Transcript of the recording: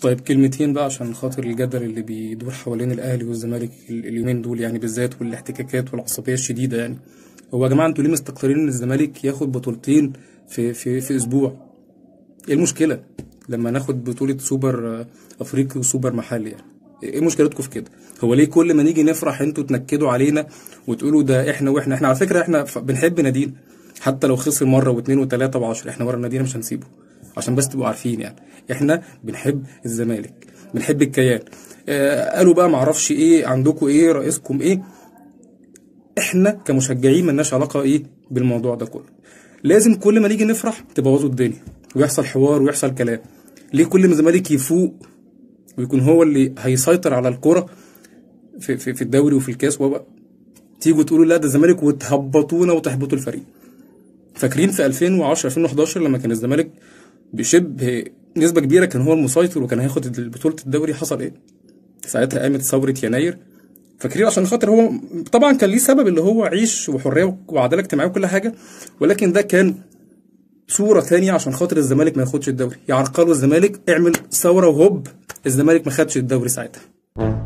طيب كلمتين بقى عشان خاطر الجدل اللي بيدور حوالين الاهلي والزمالك ال- اليومين دول يعني بالذات والاحتكاكات والعصبيه الشديده يعني هو يا جماعه انتوا ليه مستقرين ان الزمالك ياخد بطولتين في في في اسبوع ايه المشكله لما ناخد بطوله سوبر آه، افريقي وسوبر محلي يعني ايه مشكلتكم في كده هو ليه كل ما نيجي نفرح انتوا تنكدوا علينا وتقولوا ده احنا واحنا احنا على فكره احنا ف- بنحب نادينا حتى لو خسر مره واثنين وثلاثه وعشرة احنا ورا نادينا مش هنسيبه عشان بس تبقوا عارفين يعني احنا بنحب الزمالك بنحب الكيان آه قالوا بقى معرفش ايه عندكم ايه رئيسكم ايه احنا كمشجعين ملناش علاقه ايه بالموضوع ده كله لازم كل ما نيجي نفرح تبوظوا الدنيا ويحصل حوار ويحصل كلام ليه كل ما الزمالك يفوق ويكون هو اللي هيسيطر على الكرة في, في, في الدوري وفي الكاس وبقى تيجوا تقولوا لا ده الزمالك وتهبطونا وتحبطوا الفريق فاكرين في 2010 2011 لما كان الزمالك بشبه نسبة كبيرة كان هو المسيطر وكان هياخد بطولة الدوري حصل ايه؟ ساعتها قامت ثورة يناير فاكرين عشان خاطر هو طبعا كان ليه سبب اللي هو عيش وحرية وعدالة اجتماعية وكل حاجة ولكن ده كان صورة تانية عشان خاطر الزمالك ما ياخدش الدوري يعرقلوا الزمالك اعمل ثورة وهوب الزمالك ما خدش الدوري ساعتها